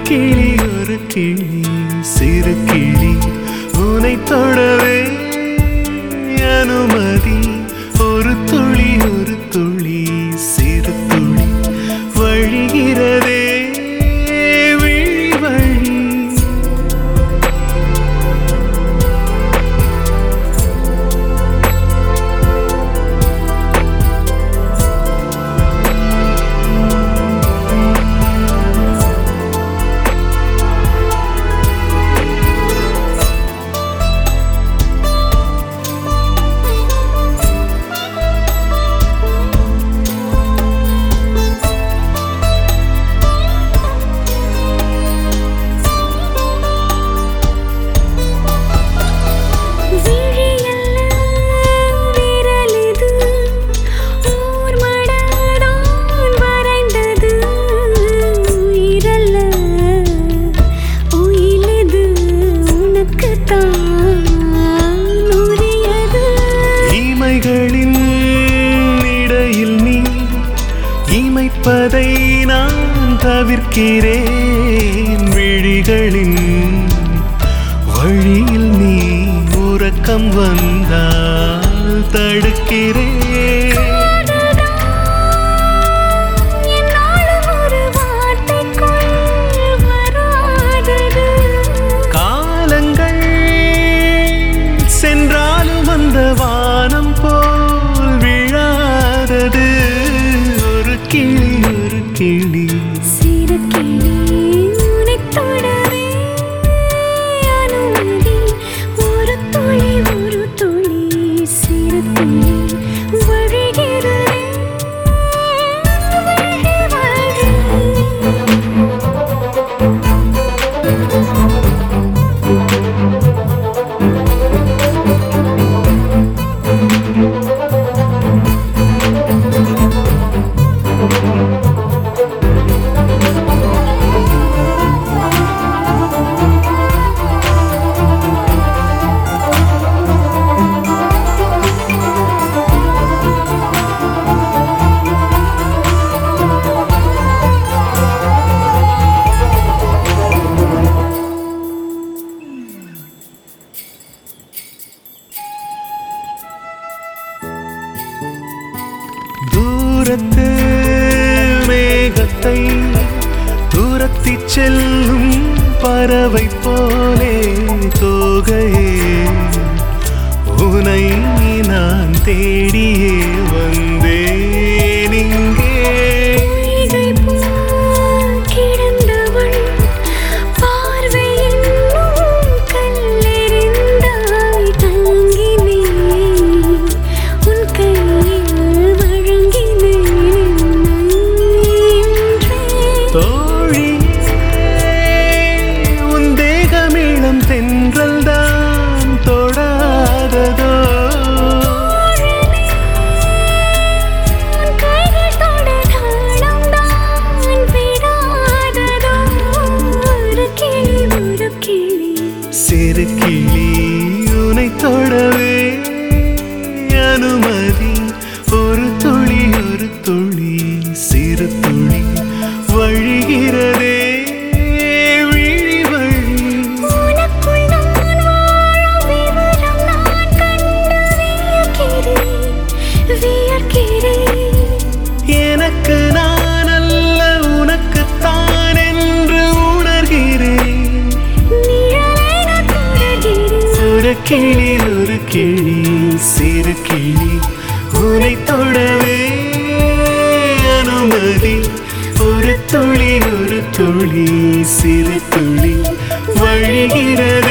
கிளி ஒரு கிளி சிறு கிளி உனை தொடவே அனுமதி ஒரு துளி ஒரு துளி சிறு துளி வழிகிறதே விழி வழி விழியல்ல விரலிது ஓர் மடதான் வரைந்தது உயிரல்ல உயிலது உனக்குத்தான் உரியது இமைகளின் இடையில் நீ இமைப்பதை நான் தவிர்க்கிறேன் விழிகளின் வழியில் நீ உறக்கம் வந்தால் தடுக்கிறேன் என்னாலும் ஒரு வார்த்தைக்குள் வராதது காலங்கள் சென்றாலும் அந்த வானம் போல் விழாதது ஒரு கிளி ஒரு கிளி சிறு கிளி உனைத் தொடவே அனுமதி ஒரு துளி ஒரு துளி சிறு துளி வழிகிறதே வழி வழி தூரத்து மேகத்தை தூரத்தி செல்லும் பறவை போலே தோகையே உனை நான் தேடியே வந்தேன் இங்கே பொய்கை போல் கிடந்தவள் பார்வையின் கல்லெறிந்தாய் தங்கினேன் உன் கையில் வழங்கினேன் என்றே தோழியே உன் தேகமிளம் தென்றல் தான் தொடாததோ உன் கைகள் தொட தாளம்தான் விடாததோ ஒரு கிளி ஒரு கிளி சிறு கிளி உனை தொடவே அனுமதி ஒரு துளி ஒரு துளி சிறு துளி வழிகிறதே விழி வழி உனக்குள் நான் வாழும் விவரம் நான் கண்டு வியக்கிறேன் வியக்கிறேன் எனக்கு நான் அல்ல உனக்குத்தான் என்று உணர்கிறேன் நிழலை நான் தொடர்கிறேன் ஒரு கிளி ஒரு கிளி சிறு கிளி உனை தொடவே அனுமதி ஒரு துளி ஒரு துளி சிறு துளி வழிகிறது